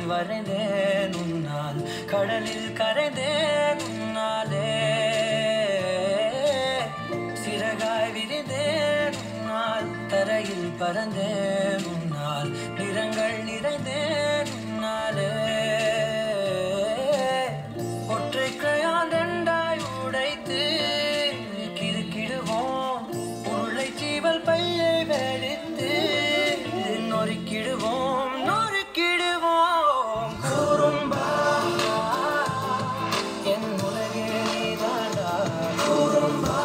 வரைந்தேன் உன்னால் கடலில் கரைந்தேன் உன்னாலே சிறகாய் விரிந்தேன் உன்னால் தரையில் பறந்தேன் உன்னால் நிறங்கள் நிறைந்தேன் உன்னாலே ஒற்றை கிரையான் ரெண்டாய் உடைத்து கிறுக்கிடுவோம் உருளை சீவல் பையை வெடித்து நொறுக்கிடுவோம் நொறுக்கிடுவோம் கூறும்பா என் உலகே நீதாண்டா கூறும்பா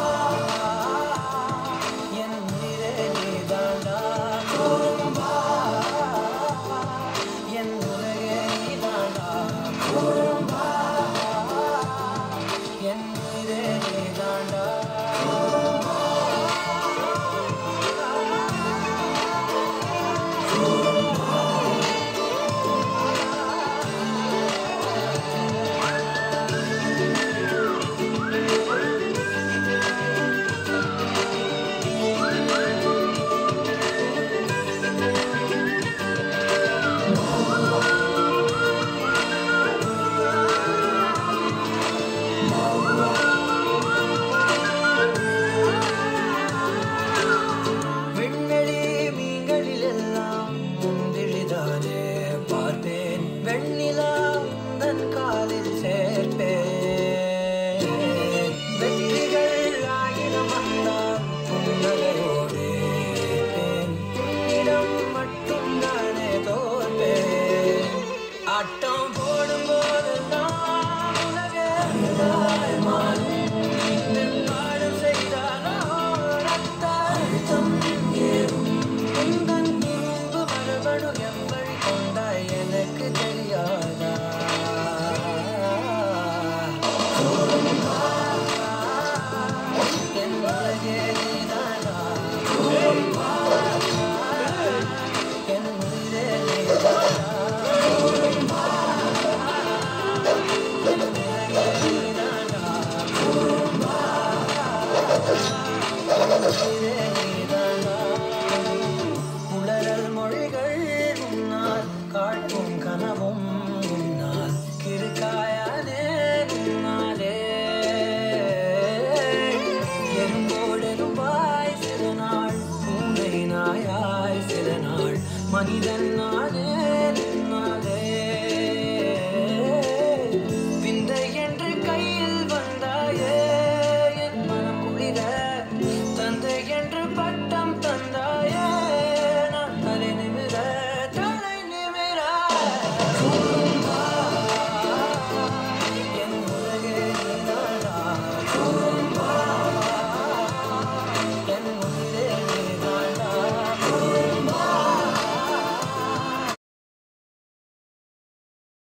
என் உயிரே நீதாண்டா கூறும்பா என் உலகே நீதாண்டா கூறும்பா என் உயிரே நீதாண்டா விண்வெளி மீன்களில் எல்லாம் முந்திழிதானே பார்ப்பேன் வெண்ணிலா உந்தன் காலில் சேர்ப்பேன் வெற்றிகள் ஆயிரம் வந்தால் புன்னகையோடு இருப்பேன். உன்னிடம் மட்டும் நானே தோற்பேன் ஆட்டம் போடும் போதெல்லாம் உலகே மாறும் பாடம் செய்தாலோ ரத்த அழுத்தம் ஏறும் உந்தன் குறும்பு மரபணு எவ்வழி கொண்டாய் எனக்கு தெரியாதா என் உலகே நீதானா என் உயிரே நீதானா என் உலகே நீதானா உளறல் மொழிகள் உன்னால் காட்டும் கனவும் உன்னால் கிருக்காயானே உன்னாலே எறும்போடெரும்பாய் சில நாள் பூனை நாயாய் சில நாள் மனிதன் நானே